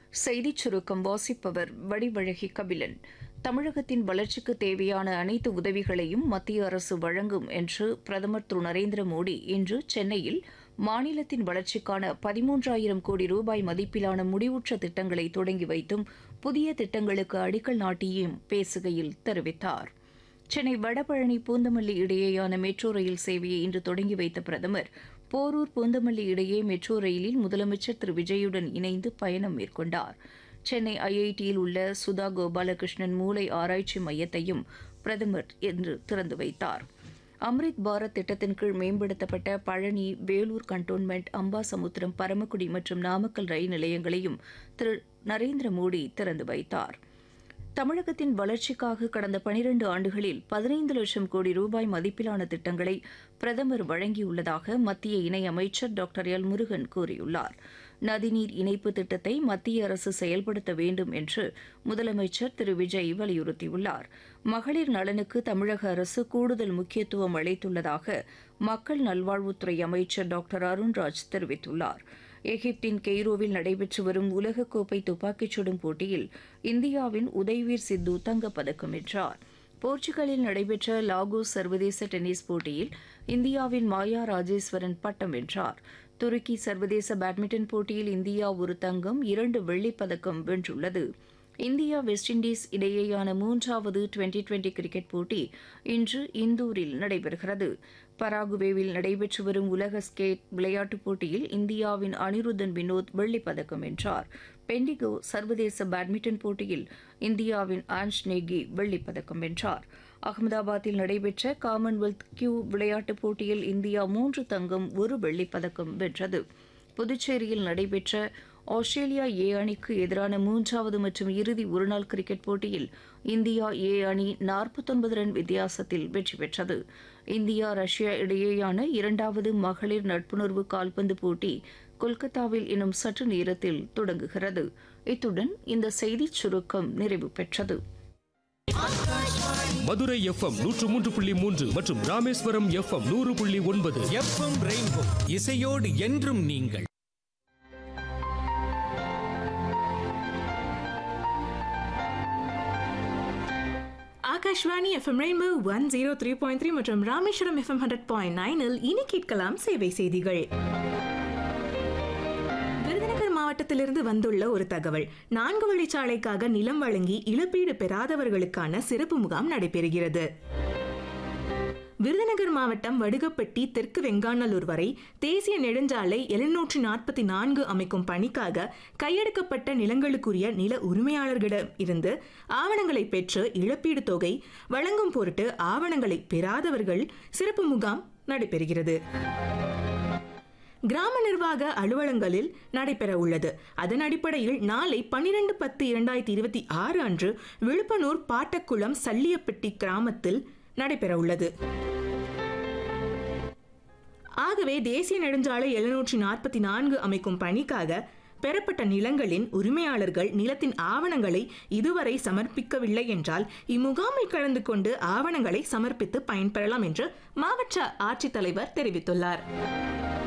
செய்திச் சுருக்கம் வாசிப்பவர் வடிவழகி கபிலன் தமிழகத்தின் வளர்ச்சிக்கு தேவையான அனைத்து உதவிகளையும் மத்திய அரசு வழங்கும் என்று பிரதமர் திரு நரேந்திர மோடி இன்று சென்னையில் மாநிலத்தின் வளர்ச்சிக்கான பதிமூன்றாயிரம் கோடி ரூபாய் மதிப்பிலான முடிவுற்ற திட்டங்களை தொடங்கி வைத்தும் புதிய திட்டங்களுக்கு அடிக்கல் நாட்டியும் பேசுகையில் தெரிவித்தார் சென்னை வடபழனி பூந்தமல்லி இடையேயான மெட்ரோ ரயில் சேவையை இன்று தொடங்கி வைத்த பிரதமர் போரூர் பூந்தமல்லி இடையே மெட்ரோ ரயிலில் முதலமைச்சர் திரு விஜயுடன் இணைந்து பயணம் மேற்கொண்டார் சென்னை ஐஐடியில் உள்ள சுதா கோபாலகிருஷ்ணன் மூளை ஆராய்ச்சி மையத்தையும் பிரதமர் இன்று திறந்து வைத்தார் அம்ரித் பாரத் திட்டத்தின் கீழ் மேம்படுத்தப்பட்ட பழனி வேலூர் கண்டோன்மெண்ட் அம்பாசமுத்திரம் பரமக்குடி மற்றும் நாமக்கல் ரயில் நிலையங்களையும் திரு நரேந்திர மோடி திறந்து வைத்தார் தமிழகத்தின் வளர்ச்சிக்காக கடந்த பனிரண்டு ஆண்டுகளில் பதினைந்து லட்சம் கோடி ரூபாய் மதிப்பிலான திட்டங்களை பிரதமர் வழங்கியுள்ளதாக மத்திய இணையமைச்சர் டாக்டர் எல் முருகன் கூறியுள்ளார் நதிநீர் இணைப்பு திட்டத்தை மத்திய அரசு செயல்படுத்த வேண்டும் என்று முதலமைச்சர் திரு விஜய் வலியுறுத்தியுள்ளார் மகளிர் நலனுக்கு தமிழக அரசு கூடுதல் முக்கியத்துவம் அளித்துள்ளதாக மக்கள் நல்வாழ்வுத்துறை அமைச்சர் டாக்டர் அருண்ராஜ் தெரிவித்துள்ளார் எகிப்தின் கெய்ரோவில் நடைபெற்று வரும் உலகக்கோப்பை துப்பாக்கிச் சுடும் போட்டியில் இந்தியாவின் உதய்வீர் சித்து தங்கப்பதக்கம் வென்றார் போர்ச்சுகலில் நடைபெற்ற லாகோஸ் சர்வதேச டென்னிஸ் போட்டியில் இந்தியாவின் மாயா ராஜேஸ்வரன் பட்டம் வென்றார் துருக்கி சர்வதேச பேட்மிண்டன் போட்டியில் இந்தியா ஒரு தங்கம் இரண்டு வெள்ளிப் பதக்கம் வென்றுள்ளது இந்தியா வெஸ்ட் இண்டீஸ் இடையேயான மூன்றாவது டுவெண்டி டுவெண்டி கிரிக்கெட் போட்டி இன்று இந்தூரில் நடைபெறுகிறது பராகுவேவில் நடைபெற்று வரும் உலக ஸ்கேட் விளையாட்டுப் போட்டியில் இந்தியாவின் அனிருத்தன் வினோத் வெள்ளிப் பதக்கம் வென்றார் பெண்டிகோ சர்வதேச பேட்மிண்டன் போட்டியில் இந்தியாவின் ஆன்ஷ் நேகி வெள்ளிப் பதக்கம் வென்றார் அகமதாபாத்தில் நடைபெற்ற காமன்வெல்த் கியூ விளையாட்டுப் போட்டியில் இந்தியா மூன்று தங்கம் ஒரு வெள்ளிப் பதக்கம் வென்றது புதுச்சேரியில் நடைபெற்ற ஆஸ்திரேலியா ஏ அணிக்கு எதிரான மூன்றாவது மற்றும் இறுதி ஒருநாள் கிரிக்கெட் போட்டியில் இந்தியா ஏ அணி நாற்பத்தொன்பது ரன் வித்தியாசத்தில் வெற்றி பெற்றது இந்தியா ரஷ்யா இடையேயான இரண்டாவது மகளிர் நட்புணர்வு கால்பந்து போட்டி கொல்கத்தாவில் இன்னும் சற்று நேரத்தில் தொடங்குகிறது இத்துடன் இந்த செய்திச் சுருக்கம் நிறைவு பெற்றது மதுரை எஃப்எம் நூற்று மூன்று புள்ளி மூன்று மற்றும் ராமேஸ்வரம் எஃப்எம் நூறு புள்ளி ஒன்பது எஃப்எம் ரெயின்போ இசையோடு என்றும் நீங்கள் Akashvani FM rainbow one zero three point three மற்றும் ராமேஸ்வரம் எஃப்எம் ஹண்ட்ரட் பாயிண்ட் நைனில் இனி கேட்கலாம் சேவை செய்திகள் விருதுநகர் மாவட்டத்திலிருந்து வந்துள்ள ஒரு தகவல் நான்கு வழிச்சாலைக்காக நிலம் வழங்கி இழப்பீடு பெறாதவர்களுக்கான சிறப்பு முகாம் நடைபெறுகிறது விருதுநகர் மாவட்டம் வடுகப்பட்டி தெற்கு வெங்காநல்லூர் வரை தேசிய நெடுஞ்சாலை எழுநூற்றி நாற்பத்தி நான்கு அமைக்கும் பணிக்காக கையெடுக்கப்பட்ட நிலங்களுக்குரிய நில உரிமையாளர்களிடம் இருந்து ஆவணங்களை பெற்று இழப்பீடு தொகை வழங்கும் பொருட்டு ஆவணங்களை பெறாதவர்கள் சிறப்பு முகாம் நடைபெறுகிறது கிராம நிர்வாக அலுவலகங்களில் நடைபெற உள்ளது அதன் அடிப்படையில் நாளை பன்னிரண்டு பத்து இரண்டாயிரத்தி இருபத்தி ஆறு அன்று விழுப்பனூர் பாட்டக்குளம் சல்லியப்பட்டி கிராமத்தில் நடைபெற உள்ளது ஆகவே தேசிய நெடுஞ்சாலை எழுநூற்றி நாற்பத்தி நான்கு அமைக்கும் பணிக்காக பெறப்பட்ட நிலங்களின் உரிமையாளர்கள் நிலத்தின் ஆவணங்களை இதுவரை சமர்ப்பிக்கவில்லை என்றால் இம்முகாமில் கலந்து கொண்டு ஆவணங்களை சமர்ப்பித்து பயன்பெறலாம் என்று மாவட்ட ஆட்சித்தலைவர் தெரிவித்துள்ளார்